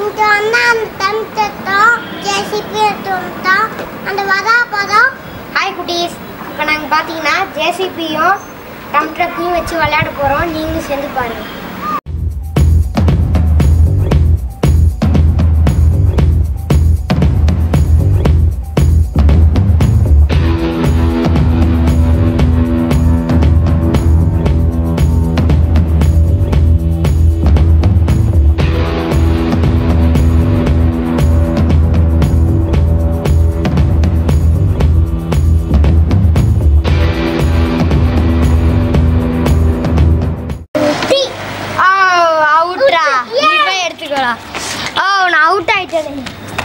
இங்க வந்து அந்த தந்தத்தோம் ஜேசிபி எடுத்துட்டோம் அந்த வரா பதம் ஹாய் குட்டீஸ் இப்போ நாங்கள் பார்த்தீங்கன்னா ஜேசிபியும் டம் ட்ரக்கையும் வச்சு விளையாட போகிறோம் நீங்களும் சேர்ந்து பாருங்கள் ஓ அவுட்டா நீ போய் எடுத்துக்கோடா ஓ நான் அவுட் ஆயிட்டேன்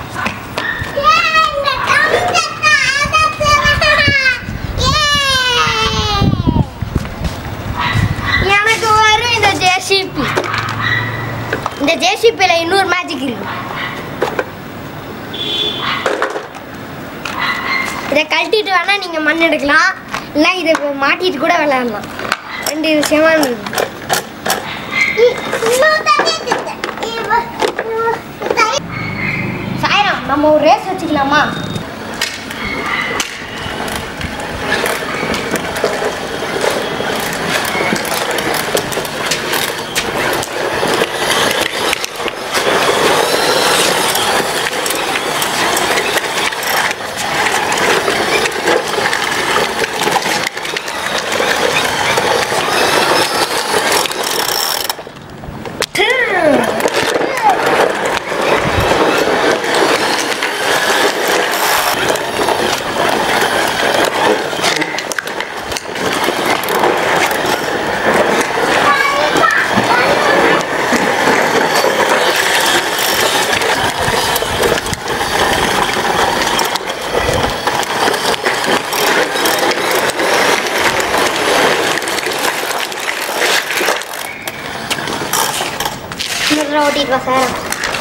எனக்கு வரும் இந்த ஜேசிபி இந்த ஜேசிபியில் இன்னொரு மேஜிக் இருக்கு இதை கழட்டிட்டு வேணா நீங்கள் மண் எடுக்கலாம் இல்லை இதை மாட்டிட்டு கூட விளையாடலாம் ரெண்டு விஷயமா இருக்கு சாயரம் நம்ம ஒரு ரேஸ் வச்சுக்கலாமா இன்னொரு ஓட்டிட்டு வா சார்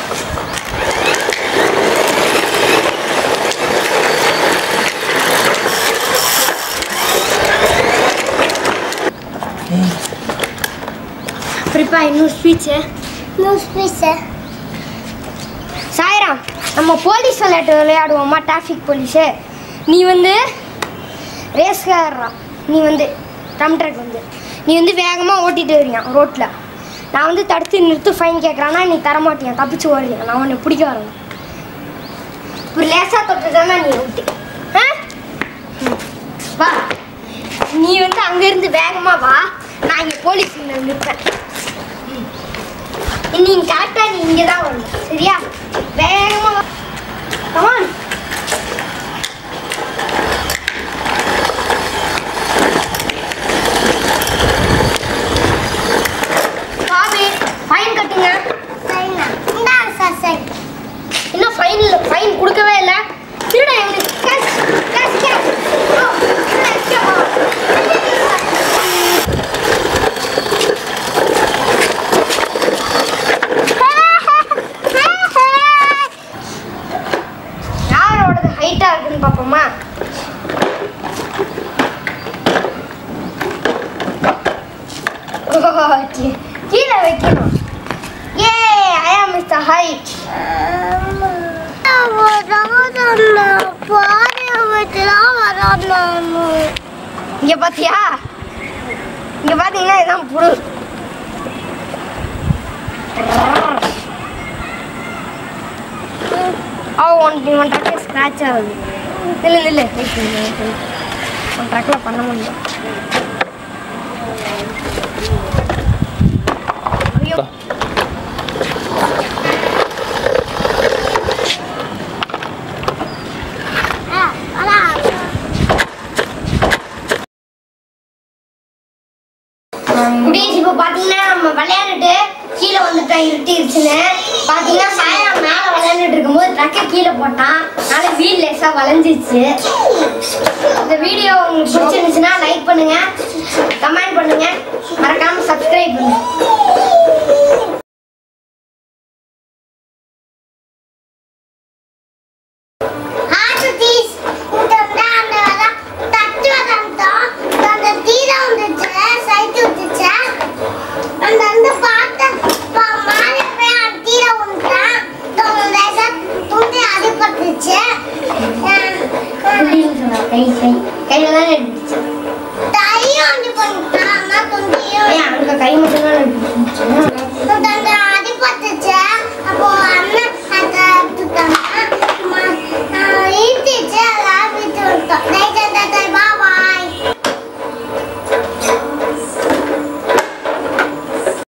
அப்புறப்பா இன்னொரு ஸ்பீச்சு நியூஸ் பீஸு சாயராம் நம்ம போலீஸ் விளையாட்டு விளையாடுவோமா டிராஃபிக் போலீஸு நீ வந்து ரேஸ்காரா நீ வந்து ட்ரம் ட்ரக் வந்து நீ வந்து வேகமாக ஓட்டிட்டு வரியான் ரோட்டில் நான் வந்து தடுத்து நிறுத்து ஃபைன் கேட்குறான்னா நீ தரமாட்டியான் தப்பிச்சு ஓடுறியான் நான் உன்னை பிடிக்க வரேன் இப்போ லேசாக தொட்டுதானா நீ விட்டு ஆ ம். வா நீ வந்து அங்கேருந்து வேகமாக வா நான் இங்கே போலீஸ் நிற்பேன் நீ கரெக்டா நீ இங்கே தான் வரணும் சரியா வேகமா வா கமான் பாபி ஃபைன் கட்டுங்க சரிண்ணா இந்தா சார் சரி இன்னும் ஃபைன் இல்லை ஃபைன் கொடுக்கவே இல்லை திருட எங்களுக்கு கேஷ் கேஷ் கேஷ் ஓ யாரோடது ஹைட்டாக இருக்குன்னு பார்ப்போமா ஓ, கீ- கீழே வைக்கணும் ஏ ஐ ஆம் மிஸ்டர் ஹைட் இங்க பாத்தியா இங்க பாத்தீங்கன்னா இதான் புழு ஓ ஒன் ஒன் ட்ரக்கில் ஸ்க்ராட்ச் ஆகுது நில்லு நில்லு வெயிட் பண்ணு wait பண்ணு. ஒன் ட்ரக்கில் பண்ண முடியும் ஐயோ குடீஸ் இப்போ பார்த்தீங்கன்னா நம்ம விளையாண்டுட்டு கீழே வந்துட்டோம் இருட்டிருச்சுன்னு பார்த்தீங்கன்னா சாயம் மேலே விளையாண்டுட்டு இருக்கும்போது ட்ரக்கை கீழே போட்டான் அதனால வீல் லேசாக வளைஞ்சிச்சு இந்த வீடியோ உங்களுக்கு பிடிச்சிருந்துச்சுன்னா லைக் பண்ணுங்க கமெண்ட் பண்ணுங்க மறக்காம சப்ஸ்கிரைப் பண்ணுங்க ஆட்டுதீஸ் இந்த அந்த வர தட்டு வரந்தோம் அந்த தீர வந்துச்சு சைட்டு வந்துச்சு அந்த அந்த பார்த்து மாலை போய் அந்த தீர வந்துட்டான் கை கை கையில் தானே அடிச்சு தையும் வந்து பண்ணிட்டான் அம்மா கொஞ்சம் ஏன் அங்கே கை மட்டும் தான் அடிச்சு